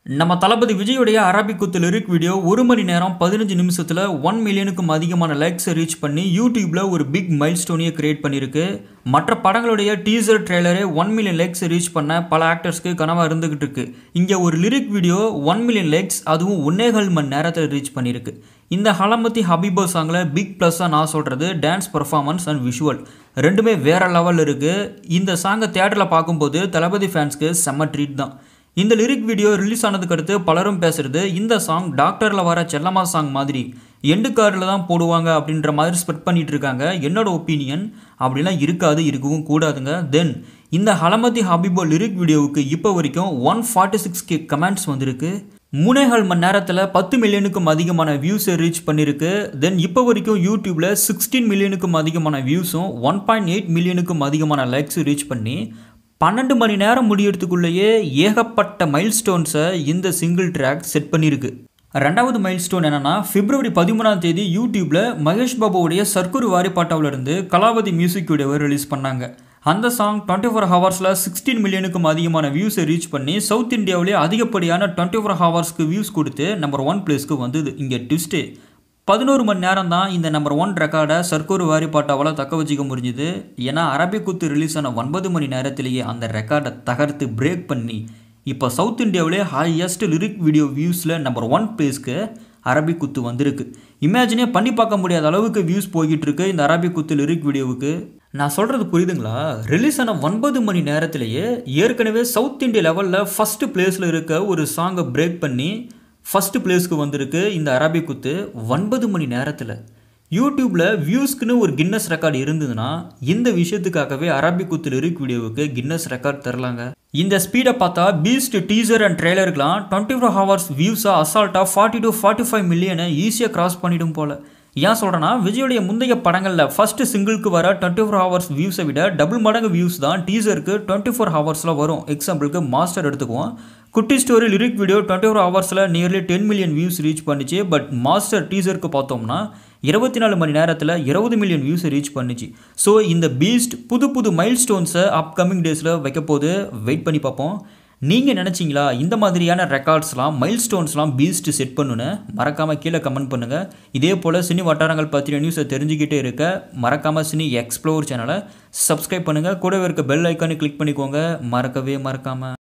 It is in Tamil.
நம்ம தளபதி விஜயுடைய அரபிக் குத்து லிரிக் வீடியோ ஒரு மணி நேரம் பதினஞ்சு நிமிஷத்தில் ஒன் மில்லியனுக்கும் அதிகமான லைக்ஸை ரீச் பண்ணி யூடியூப்பில் ஒரு பிக் மைல் ஸ்டோனியை கிரியேட் பண்ணியிருக்கு மற்ற படங்களுடைய டீசர் ட்ரெய்லரே ஒன் மில்லியன் லைக்ஸ் ரீச் பண்ண பல ஆக்டர்ஸ்க்கு கனவாக இருந்துகிட்டு இருக்கு இங்கே ஒரு lyric video one million likes அதுவும் ஒன்னேகால் மணி நேரத்தில் ரீச் பண்ணியிருக்கு இந்த ஹலமதி ஹபீபோ சாங்கில் பிக் ப்ளஸ்ஸாக நான் சொல்கிறது டான்ஸ் பர்ஃபார்மன்ஸ் அண்ட் விஷுவல் ரெண்டுமே வேறு லெவலில் இருக்குது இந்த சாங்கை தேட்டரில் பார்க்கும்போது தளபதி ஃபேன்ஸ்க்கு செம்ம ட்ரீட் தான் இந்த லிரிக் வீடியோ ரிலீஸ் ஆனதுக்கு அடுத்து பலரும் பேசுறது இந்த சாங் டாக்டரில் வர செல்லம்மா சாங் மாதிரி எண்டு கார்டில் தான் போடுவாங்க அப்படின்ற மாதிரி ஸ்ப்ரெட் பண்ணிட்டு இருக்காங்க என்னோட ஒப்பீனியன் அப்படிலாம் இருக்காது இருக்கவும் கூடாதுங்க தென் இந்த ஹலமதி ஹபிபோ லிரிக் வீடியோவுக்கு இப்போ வரைக்கும் one forty six K comments வந்திருக்கு மூணேகால் மணி நேரத்தில் பத்து மில்லியனுக்கும் அதிகமான வியூஸை ரீச் பண்ணியிருக்கு தென் இப்போ வரைக்கும் யூடியூப்பில் சிக்ஸ்டீன் மில்லியனுக்கும் அதிகமான வியூஸும் ஒன் பாயிண்ட் எயிட் மில்லியனுக்கும் அதிகமான லைக்ஸும் ரீச் பண்ணி பன்னெண்டு மணி நேரம் முடியறதுக்குள்ளேயே ஏகப்பட்ட மைல் ஸ்டோன்ஸை இந்த சிங்கிள் ட்ராக் செட் பண்ணியிருக்கு ரெண்டாவது மைல் ஸ்டோன் என்னன்னா பிப்ரவரி பதிமூணாம் தேதி யூடியூப்ல மகேஷ் பாபுவுடைய சர்க்குரு வாரிப்பாட்டாவில் இருந்து கலாவதி மியூசிக் வீடியோவை ரிலீஸ் பண்ணாங்க அந்த சாங் டுவெண்ட்டி ஃபோர் ஹவர்ஸில் சிக்ஸ்டீன் மில்லியனுக்கும் அதிகமான வியூஸை ரீச் பண்ணி சவுத் இந்தியாவிலே அதிகப்படியான டுவெண்ட்டி ஃபோர் ஹவர்ஸ்க்கு வியூஸ் கொடுத்து நம்பர் ஒன் பிளேஸ்க்கு வந்தது இங்கே ட்விஸ்ட்டு பதினோரு மணி நேரம் தான் இந்த நம்பர் ஒன் ரெக்கார்டை சர்க்கூர் வாரிப்பாட்டாவால் தக்க வச்சுக்க முடிஞ்சுது ஏன்னா அரபிக் குத்து ரிலீஸ் ஆன ஒன்பது மணி நேரத்திலேயே அந்த ரெக்கார்டை தகர்த்து பிரேக் பண்ணி இப்போ சவுத் இந்தியாவிலே ஹையஸ்ட் லிரிக் வீடியோ வியூஸில் நம்பர் ஒன் பிளேஸ்க்கு அரபிக் குத்து வந்திருக்கு இமேஜினே பண்ணி பார்க்க முடியாத அளவுக்கு வியூஸ் போய்கிட்டு இருக்கு இந்த அரபிக் குத்து லிரிக் வீடியோவுக்கு நான் சொல்கிறது புரியுதுங்களா ரிலீஸ் ஆன ஒன்பது மணி நேரத்திலேயே ஏற்கனவே சவுத் இந்தியா லெவலில் ஃபஸ்ட்டு பிளேஸில் இருக்க ஒரு சாங்கை பிரேக் பண்ணி ஃபஸ்ட்டு பிளேஸ்க்கு வந்திருக்கு இந்த அரபிக் குத்து ஒன்பது மணி நேரத்தில் யூடியூப்பில் வியூஸ்க்குன்னு ஒரு கின்னஸ் ரெக்கார்டு இருந்ததுன்னா இந்த விஷயத்துக்காகவே அரபிக் குத்து லிரிக் வீடியோவுக்கு கின்னஸ் ரெக்கார்ட் தரலாங்க இந்த ஸ்பீடை பார்த்தா பீஸ்ட் டீசர் அண்ட் ட்ரெய்லருக்குலாம் டுவெண்ட்டி ஃபோர் ஹவர்ஸ் வியூஸாக அசால்ட்டாக ஃபார்ட்டி டு ஃபார்ட்டி ஃபைவ் மில்லியனை ஈஸியாக கிராஸ் பண்ணிடும் போல் ஏன் சொல்கிறேன்னா விஜயோடைய முந்தைய படங்களில் ஃபஸ்ட்டு சிங்கிளுக்கு வர டுவெண்ட்டி ஃபோர் ஹவர்ஸ் வியூஸை விட டபுள் மடங்கு வியூஸ் தான் டீசருக்கு டுவெண்ட்டி ஃபோர் ஹவர்ஸில் வரும் எக்ஸாம்பிளுக்கு மாஸ்டர் எடுத்துக்குவோம் Kutti story lyric video twenty four ஹவர்ஸில் nearly ten million views reach பண்ணிச்சு பட் மாஸ்டர் டீசருக்கு பார்த்தோம்னா இருபத்தி நாலு மணி நேரத்தில் இருபது மில்லியன் வியூஸை ரீச் பண்ணிச்சு ஸோ இந்த பீஸ்ட் புது புது மைல் ஸ்டோன்ஸை அப்கமிங் டேஸில் வைக்க போது வெயிட் பண்ணி பார்ப்போம் நீங்கள் நினச்சிங்களா இந்த மாதிரியான ரெக்கார்ட்ஸ்லாம் மைல் ஸ்டோன்ஸ்லாம் பீஸ்ட் செட் பண்ணுன்னு மறக்காமல் கீழே கமெண்ட் பண்ணுங்கள் இதே போல் சினி வட்டாரங்கள் பற்றின நியூஸை தெரிஞ்சுக்கிட்டே இருக்க மறக்காமல் சினி எக்ஸ்ப்ளோர் சேனலை சப்ஸ்கிரைப் பண்ணுங்கள் கூடவே இருக்க பெல் ஐக்கானு கிளிக் பண்ணிக்கோங்க மறக்கவே மறக்காமல்